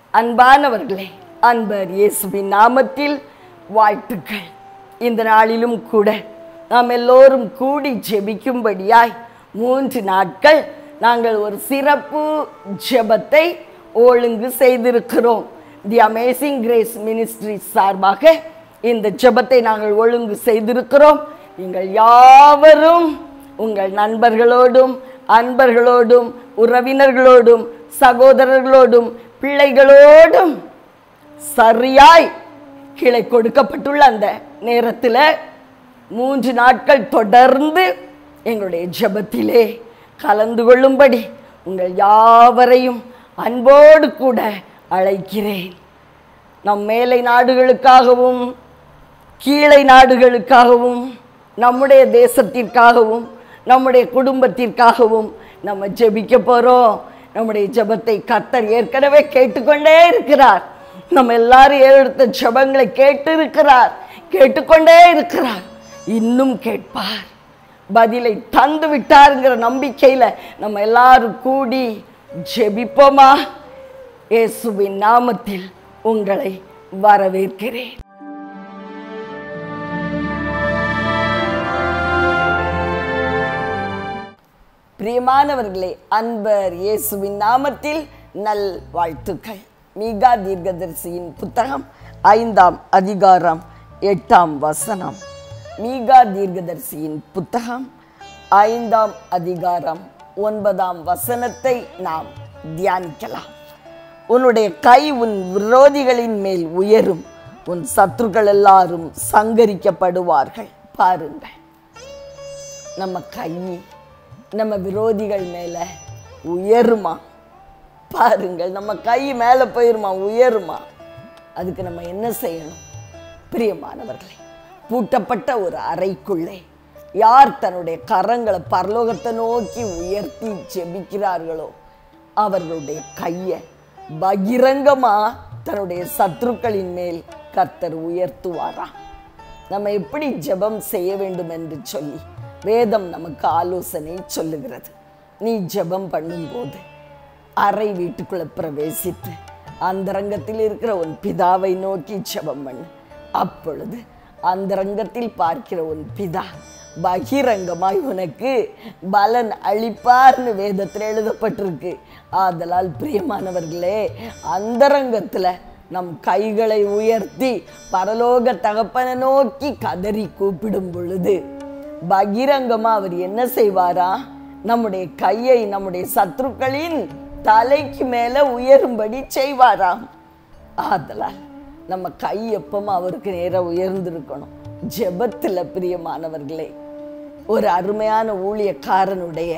அன்பானவர்களே அன்பர் இயேசுவின் நாமத்தில் வாழ்த்துக்கள் இந்த நாளிலும் கூட நாம் எல்லோரும் கூடி ஜெபிக்கும்படியாய் மூன்று நாட்கள் நாங்கள் ஒரு சிறப்பு ஜெபத்தை ஒழுங்கு செய்திருக்கிறோம் தி அமேசிங் கிரேஸ் மினிஸ்ட்ரி சார்பாக இந்த ஜெபத்தை நாங்கள் ஒழுங்கு செய்திருக்கிறோம் நீங்கள் யாவரும் உங்கள் நண்பர்களோடும் அன்பர்களோடும் உறவினர்களோடும் சகோதரர்களோடும் பிள்ளைகளோடும் சரியாய் கீழே கொடுக்கப்பட்டுள்ள அந்த நேரத்தில் மூன்று நாட்கள் தொடர்ந்து எங்களுடைய ஜெபத்திலே கலந்து கொள்ளும்படி உங்கள் யாவரையும் அன்போடு கூட அழைக்கிறேன் நம் மேலை நாடுகளுக்காகவும் கீழை நாடுகளுக்காகவும் நம்முடைய தேசத்திற்காகவும் நம்முடைய குடும்பத்திற்காகவும் நம்ம ஜெபிக்க போகிறோம் நம்முடைய ஜெபத்தை கர்த்தர் ஏற்கனவே கேட்டுக்கொண்டே இருக்கிறார் நம்ம எல்லாரும் எடுத்த ஜெபங்களை கேட்டு இருக்கிறார் கேட்டுக்கொண்டே இருக்கிறார் இன்னும் கேட்பார் பதிலை தந்து விட்டாருங்கிற நம்பிக்கையில் நம்ம எல்லாரும் கூடி ஜெபிப்போமா இயேசுவின் நாமத்தில் உங்களை வரவேற்கிறேன் பிரியமானவர்களே அன்பர் இயேசுவின் நாமத்தில் நல் வாழ்த்துக்கள் மீகா தீர்க்கதரிசியின் புத்தகம் ஐந்தாம் அதிகாரம் எட்டாம் வசனம் மீகா தீர்க்கதரிசியின் புத்தகம் ஐந்தாம் அதிகாரம் ஒன்பதாம் வசனத்தை நாம் தியானிக்கலாம் உன்னுடைய கை உன் விரோதிகளின் மேல் உயரும் உன் சத்துருக்கள் எல்லாரும் சங்கரிக்கப்படுவார்கள் பாருங்கள் நம்ம கை நம்ம விரோதிகள் மேலே உயருமா பாருங்கள் நம்ம கை மேலே போயிருமா உயருமா அதுக்கு நம்ம என்ன செய்யணும் பிரியமானவர்களே பூட்டப்பட்ட ஒரு அறைக்குள்ளே யார் தன்னுடைய கரங்களை பரலோகத்தை நோக்கி உயர்த்தி ஜெபிக்கிறார்களோ அவர்களுடைய கையை பகிரங்கமா தன்னுடைய சத்துருக்களின் மேல் கர்த்தர் உயர்த்துவாராம் நம்ம எப்படி ஜெபம் செய்ய வேண்டும் என்று சொல்லி வேதம் நமக்கு ஆலோசனை சொல்லுகிறது நீ ஜெபம் பண்ணும்போது அறை வீட்டுக்குள்ள பிரவேசித்து அந்தரங்கத்தில் இருக்கிற உன் பிதாவை நோக்கி ஜெபம் பண்ணு அப்பொழுது அந்தரங்கத்தில் பார்க்கிற உன் பிதா பகிரங்கமாய் உனக்கு பலன் அளிப்பார்னு வேதத்தில் எழுதப்பட்டிருக்கு ஆதலால் பிரியமானவர்களே அந்தரங்கத்தில் நம் கைகளை உயர்த்தி பரலோக தகப்பனை நோக்கி கதறி கூப்பிடும் பொழுது பகிரங்கமா அவர் என்ன செய்வாரா நம்முடைய கையை நம்முடைய சத்துருக்களின் தலைக்கு மேல உயரும்படி செய்வாராம் ஆதலால் நம்ம கை எப்பவும் அவருக்கு நேரா உயர்ந்திருக்கணும் ஜெபத்துல பிரியமானவர்களே ஒரு அருமையான ஊழியக்காரனுடைய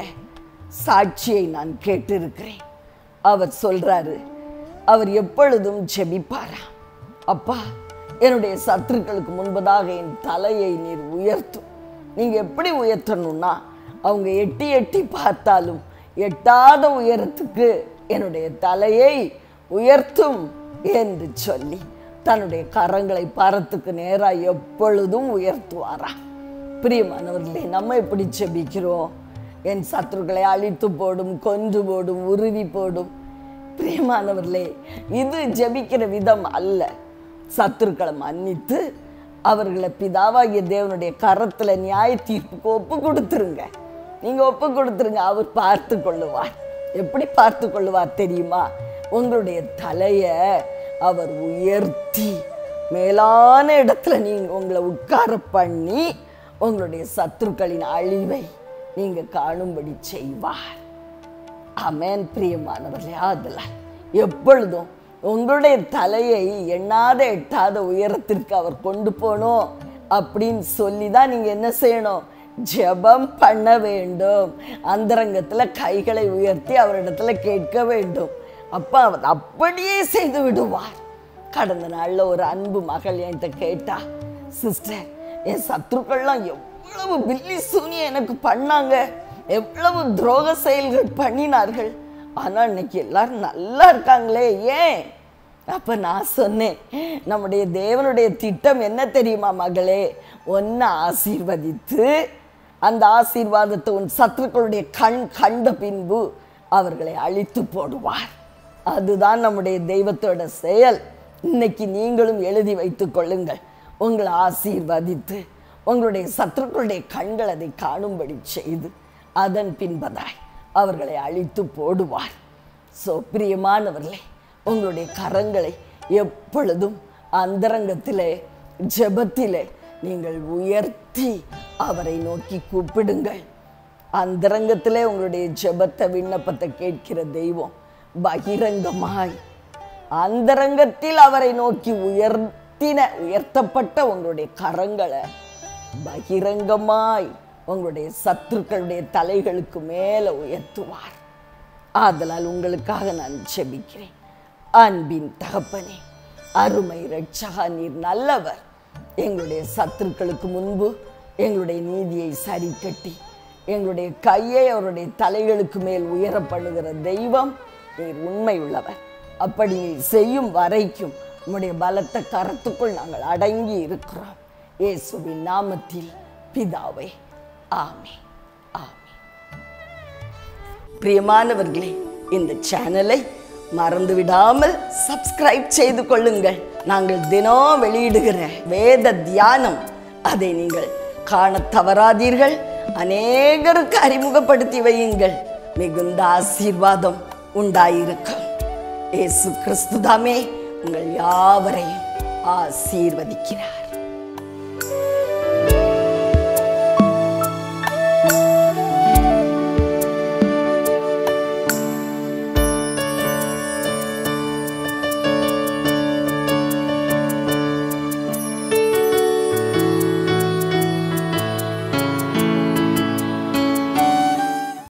சாட்சியை நான் கேட்டிருக்கிறேன் அவர் சொல்றாரு அவர் எப்பொழுதும் ஜெபிப்பாரா அப்பா என்னுடைய சத்துருக்களுக்கு முன்பதாக என் தலையை நீர் உயர்த்தும் நீங்க எப்படி உயர்த்தணும்னா அவங்க எட்டி எட்டி பார்த்தாலும் எட்டாத உயரத்துக்கு என்னுடைய தலையை உயர்த்தும் என்று சொல்லி தன்னுடைய கரங்களை பரத்துக்கு நேராக எப்பொழுதும் உயர்த்துவாரா பிரியமானவர்களே நம்ம எப்படி ஜெபிக்கிறோம் என் சத்துருக்களை அழித்து போடும் கொன்று போடும் உருவி போடும் பிரியமானவர்களே இது ஜெபிக்கிற விதம் அல்ல சத்துருக்களை மன்னித்து அவர்களை பிதாவாகிய தேவனுடைய கரத்தில் நியாய தீர்ப்புக்கு ஒப்பு கொடுத்துருங்க நீங்கள் ஒப்பு கொடுத்துருங்க அவர் பார்த்து கொள்ளுவார் எப்படி பார்த்து கொள்ளுவார் தெரியுமா உங்களுடைய தலையை அவர் உயர்த்தி மேலான இடத்துல நீங்கள் உங்களை உட்கார பண்ணி உங்களுடைய சத்துருக்களின் அழிவை நீங்கள் காணும்படி செய்வார் அமேன் பிரியமானவர்களே அதில் எப்பொழுதும் உங்களுடைய தலையை எண்ணாத எட்டாத உயரத்திற்கு அவர் கொண்டு போகணும் அப்படின்னு சொல்லி தான் நீங்கள் என்ன செய்யணும் ஜெபம் பண்ண வேண்டும் அந்தரங்கத்தில் கைகளை உயர்த்தி அவரிடத்துல கேட்க வேண்டும் அப்போ அவர் அப்படியே செய்து விடுவார் கடந்த நாளில் ஒரு அன்பு மகள் என்கிட்ட கேட்டா சிஸ்டர் என் சத்துருக்கள்லாம் எவ்வளவு பில்லி சூனியம் எனக்கு பண்ணாங்க எவ்வளவு துரோக செயல்கள் பண்ணினார்கள் ஆனால் இன்னைக்கு எல்லாரும் நல்லா இருக்காங்களே ஏன் அப்ப நான் சொன்னேன் நம்முடைய தேவனுடைய திட்டம் என்ன தெரியுமா மகளே ஒன்ன ஆசீர்வதித்து அந்த ஆசீர்வாதத்தை உன் சத்துருக்களுடைய கண் கண்ட பின்பு அவர்களை அழித்து போடுவார் அதுதான் நம்முடைய தெய்வத்தோட செயல் இன்னைக்கு நீங்களும் எழுதி வைத்துக் கொள்ளுங்கள் உங்களை ஆசீர்வதித்து உங்களுடைய சத்துருக்களுடைய கண்கள் அதை காணும்படி செய்து அதன் பின்பதாய் அவர்களை அழித்து போடுவார் ஸோ பிரியமானவர்களே உங்களுடைய கரங்களை எப்பொழுதும் அந்தரங்கத்திலே ஜெபத்திலே நீங்கள் உயர்த்தி அவரை நோக்கி கூப்பிடுங்கள் அந்தரங்கத்திலே உங்களுடைய ஜெபத்தை விண்ணப்பத்தை கேட்கிற தெய்வம் பகிரங்கமாய் அந்தரங்கத்தில் அவரை நோக்கி உயர்த்தின உயர்த்தப்பட்ட உங்களுடைய கரங்களை பகிரங்கமாய் உங்களுடைய சத்துருக்களுடைய தலைகளுக்கு மேலே உயர்த்துவார் ஆதலால் உங்களுக்காக நான் ஜெபிக்கிறேன் அன்பின் தகப்பனே அருமை ரட்சகா நீர் நல்லவர் எங்களுடைய சத்துருக்களுக்கு முன்பு எங்களுடைய நீதியை சரி கட்டி எங்களுடைய கையை அவருடைய தலைகளுக்கு மேல் உயர பண்ணுகிற தெய்வம் நீர் உண்மை உள்ளவர் அப்படி நீர் செய்யும் வரைக்கும் உம்முடைய பலத்த கரத்துக்குள் நாங்கள் அடங்கி இருக்கிறோம் இயேசுவின் நாமத்தில் பிதாவே ஆமே ஆமே பிரியமானவர்களே இந்த சேனலை மறந்து விடாமல் சப்ஸ்கிரைப் செய்து கொள்ளுங்கள் நாங்கள் தினம் வெளியிடுகிற வேத தியானம் அதை நீங்கள் காண தவறாதீர்கள் அநேகருக்கு அறிமுகப்படுத்தி வையுங்கள் மிகுந்த ஆசீர்வாதம் உண்டாயிருக்கும் இயேசு கிறிஸ்துதாமே உங்கள் யாவரையும் ஆசீர்வதிக்கிறார்